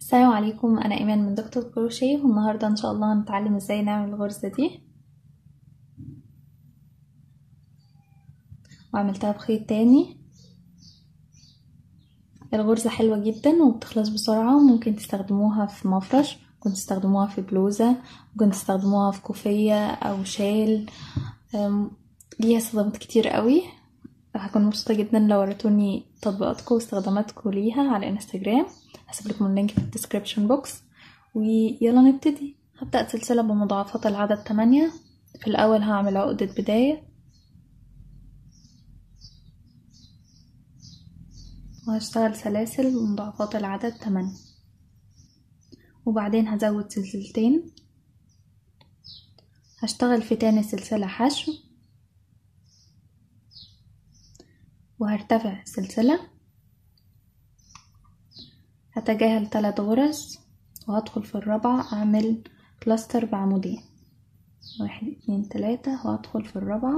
السلام عليكم انا ايمان من دكتور كروشيه والنهارده ان شاء الله هنتعلم ازاي نعمل الغرزه دي وعملتها بخيط تاني الغرزه حلوه جدا وبتخلص بسرعه وممكن تستخدموها في مفرش ممكن تستخدموها في بلوزه ممكن تستخدموها في كوفيه او شال ليها استخدامات كتير قوي هكون مبسوطه جدا لو وريتوني تطبيقاتكم واستخداماتكم ليها على انستجرام هسيب لكم اللينك في الديسكريبشن بوكس ويلا نبتدي هبدأ سلسلة بمضاعفات العدد 8 في الأول هعمل عقدة بداية وهشتغل سلاسل بمضاعفات العدد 8 وبعدين هزود سلسلتين هشتغل في تاني سلسلة حشو وهرتفع سلسلة هتجاهل ثلاث غرز وهدخل في الرابعة أعمل كلاستر بعمودين واحد اتنين تلاتة وهدخل في الرابعة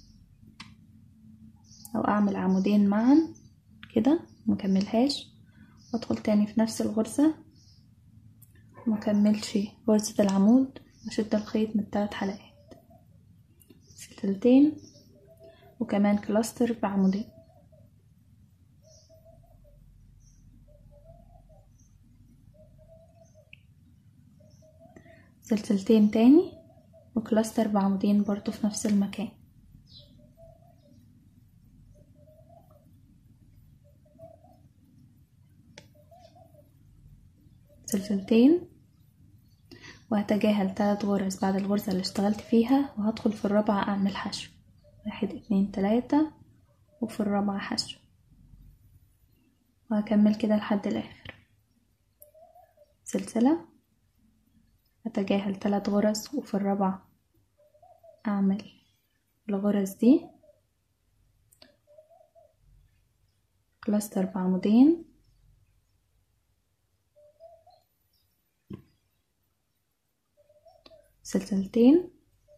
أو أعمل عمودين معا كده مكملهاش وأدخل تاني في نفس الغرزة مكملش غرزة العمود وأشد الخيط من التلات حلقات سلسلتين وكمان كلاستر بعمودين سلسلتين تاني وكلاستر بعمودين برضو في نفس المكان سلسلتين وهتجاهل تلات غرز بعد الغرزة اللي اشتغلت فيها وهدخل في الرابعة اعمل حشو واحد اتنين تلاتة وفي الرابعة حشو وهكمل كده لحد الاخر سلسلة أتجاهل ثلاث غرز وفي الرابعة أعمل الغرز دي كلاستر بعمودين سلسلتين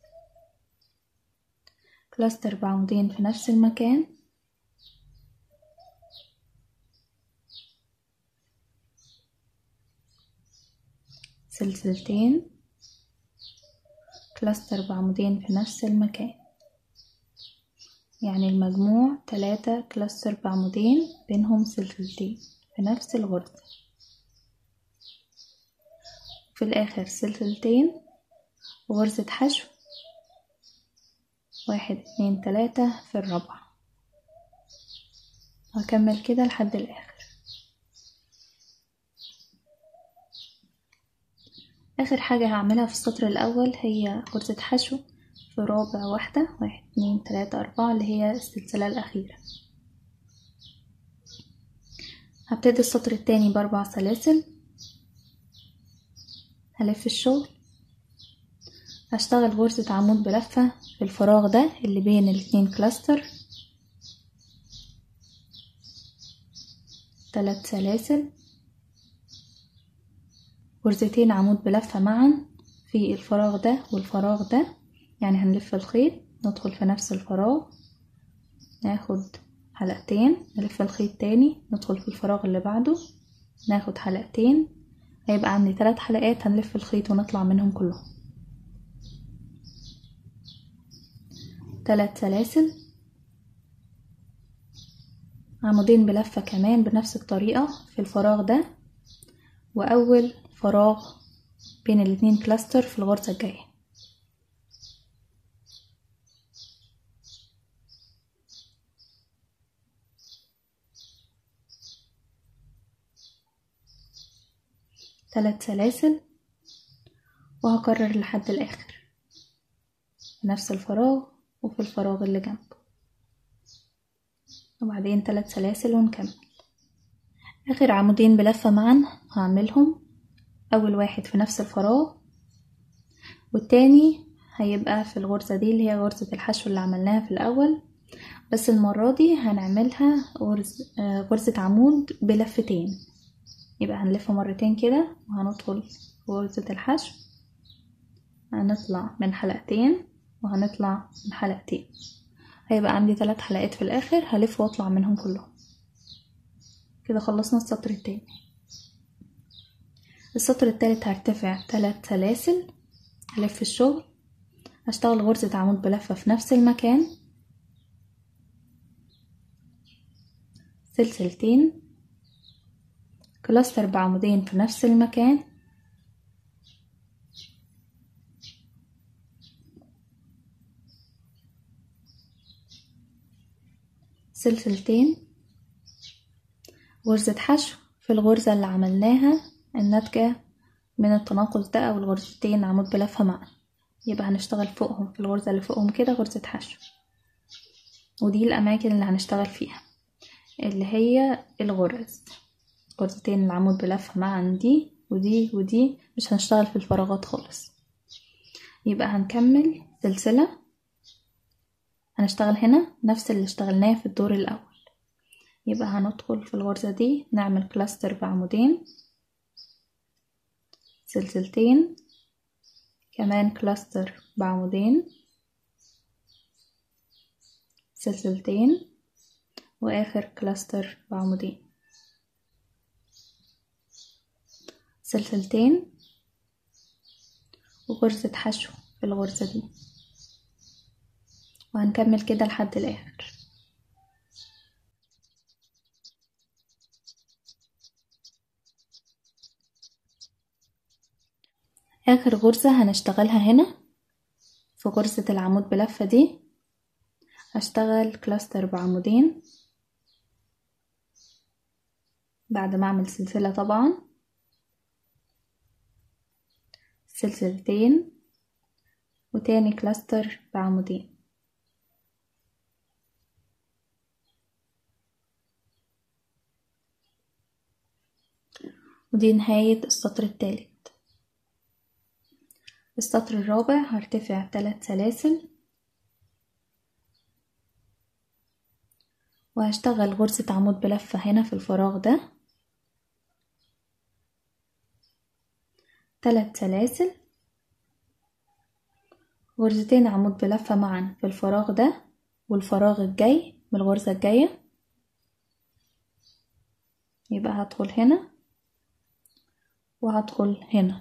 كلاستر بعمودين في نفس المكان سلسلتين كلاستر بعمودين في نفس المكان يعني المجموع تلاتة كلاستر بعمودين بينهم سلسلتين في نفس الغرزة في الآخر سلسلتين وغرزة حشو واحد اتنين تلاتة في الرابعة وهكمل كده لحد الآخر اخر حاجة هعملها في السطر الاول هي غرزة حشو في رابع واحدة واحد اتنين تلاتة اربعة اللي هي السلسلة الاخيرة هبتدي السطر التاني باربع سلاسل هلف الشغل هشتغل غرزة عمود بلفة في الفراغ ده اللي بين الاتنين كلاستر تلات سلاسل غرزتين عمود بلفة معا في الفراغ ده والفراغ ده يعني هنلف الخيط ندخل في نفس الفراغ ناخد حلقتين نلف الخيط تاني ندخل في الفراغ اللي بعده ناخد حلقتين هيبقى عندي ثلاث حلقات هنلف الخيط ونطلع منهم كلهم ثلاث سلاسل عمودين بلفة كمان بنفس الطريقة في الفراغ ده وأول فراغ بين الاتنين كلاستر في الغرزة الجاية ثلاث سلاسل وهكرر لحد الآخر في نفس الفراغ وفي الفراغ اللي جنبه وبعدين ثلاث سلاسل ونكمل آخر عمودين بلفة معا هعملهم أول واحد في نفس الفراغ والتاني هيبقى في الغرزة دي اللي هي غرزة الحشو اللي عملناها في الأول بس المرة دي هنعملها غرز غرزة عمود بلفتين يبقى هنلف مرتين كده وهندخل غرزة الحشو هنطلع من حلقتين وهنطلع من حلقتين هيبقى عندي ثلاث حلقات في الآخر هلف واطلع منهم كلهم كده خلصنا السطر التاني السطر التالت هرتفع تلات سلاسل هلف الشغل هشتغل غرزة عمود بلفة في نفس المكان سلسلتين كلاستر بعمودين في نفس المكان سلسلتين غرزة حشو في الغرزة اللي عملناها الناتجة من التناقص ده أو الغرزتين عمود بلفة معا يبقى هنشتغل فوقهم في الغرزة اللي فوقهم كده غرزة حشو ودي الأماكن اللي هنشتغل فيها اللي هي الغرز غرزتين العمود بلفة معا دي ودي ودي مش هنشتغل في الفراغات خالص يبقى هنكمل سلسلة هنشتغل هنا نفس اللي اشتغلناه في الدور الأول يبقى هندخل في الغرزة دي نعمل كلاستر بعمودين سلسلتين كمان كلاستر بعمودين سلسلتين واخر كلاستر بعمودين سلسلتين وغرزة حشو في الغرزة دي وهنكمل كده لحد الاخر اخر غرزة هنشتغلها هنا في غرزة العمود بلفة دي هشتغل كلاستر بعمودين بعد ما اعمل سلسلة طبعا سلسلتين وتاني كلاستر بعمودين ودي نهاية السطر التالت السطر الرابع هرتفع تلات سلاسل وهشتغل غرزة عمود بلفة هنا في الفراغ ده تلات سلاسل غرزتين عمود بلفة معا في الفراغ ده والفراغ الجاي من الغرزة الجاية يبقى هدخل هنا وهدخل هنا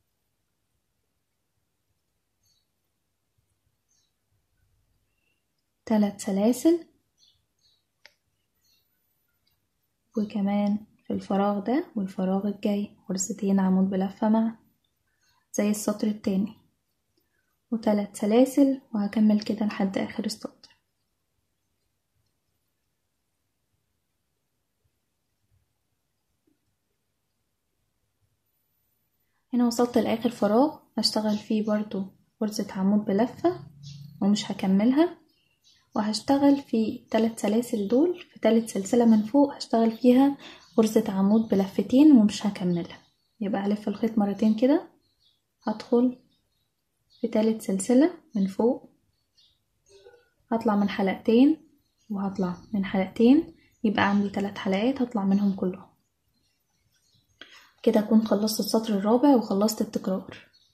تلات سلاسل وكمان في الفراغ ده والفراغ الجاي غرزتين عمود بلفة مع زي السطر التاني وتلات سلاسل وهكمل كده لحد آخر السطر هنا وصلت لآخر فراغ هشتغل فيه برضو غرزة عمود بلفة ومش هكملها وهشتغل في تلات سلاسل دول في تالت سلسلة من فوق هشتغل فيها غرزة عمود بلفتين ومش هكملها يبقى هلف الخيط مرتين كده هدخل في تالت سلسلة من فوق هطلع من حلقتين وهطلع من حلقتين يبقى عندي تلات حلقات هطلع منهم كلهم كده أكون خلصت السطر الرابع وخلصت التكرار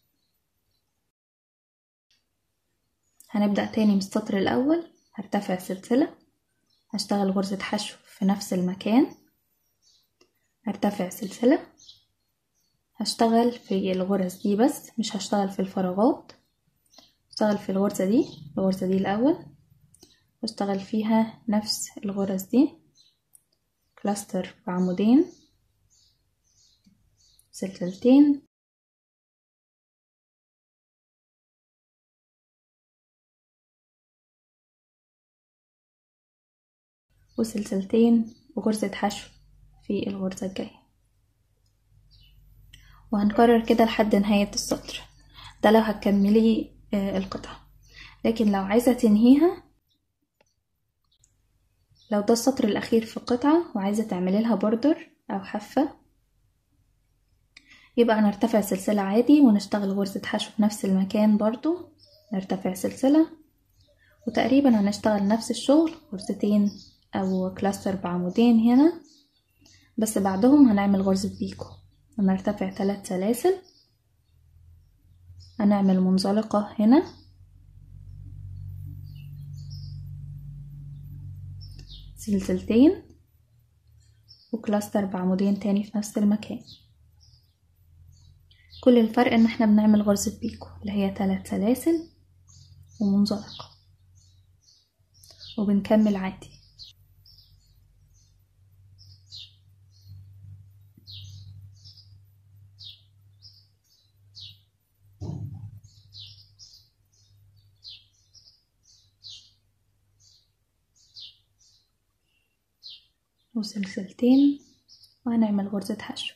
هنبدأ تاني من السطر الأول هرتفع سلسلة هشتغل غرزة حشو في نفس المكان هرتفع سلسلة هشتغل في الغرز دي بس مش هشتغل في الفراغات هشتغل في الغرزة دي الغرزة دي الأول هشتغل فيها نفس الغرز دي كلاستر بعمودين سلسلتين وسلسلتين وغرزة حشو في الغرزة الجاية وهنكرر كده لحد نهاية السطر ده لو هتكملي القطعة لكن لو عايزة تنهيها لو ده السطر الأخير في القطعة وعايزة تعملي لها بوردر أو حافة يبقى نرتفع سلسلة عادي ونشتغل غرزة حشو في نفس المكان برضو نرتفع سلسلة وتقريبا هنشتغل نفس الشغل غرزتين أو كلاستر بعمودين هنا بس بعدهم هنعمل غرزة بيكو هنرتفع ثلاث سلاسل هنعمل منزلقة هنا سلسلتين وكلاستر بعمودين تاني في نفس المكان كل الفرق ان احنا بنعمل غرزة بيكو اللي هي تلات سلاسل ومنزلقة وبنكمل عادي وسلسلتين وهنعمل غرزة حشو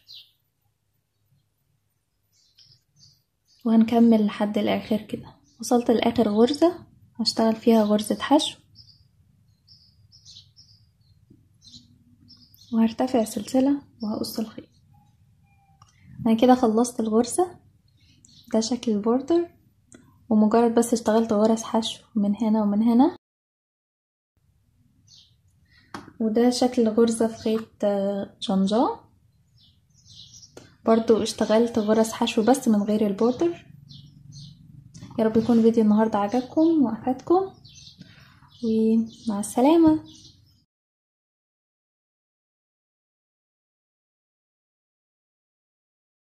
وهنكمل لحد الاخر كده وصلت لاخر غرزة هشتغل فيها غرزة حشو وهرتفع سلسلة وهقص الخيط انا كده خلصت الغرزة ده شكل البوردر ومجرد بس اشتغلت غرز حشو من هنا ومن هنا وده شكل غرزة في خيط جنجان برضو اشتغلت غرز حشو بس من غير البوردر يا رب يكون فيديو النهاردة عجبكم وافادكم ومع السلامة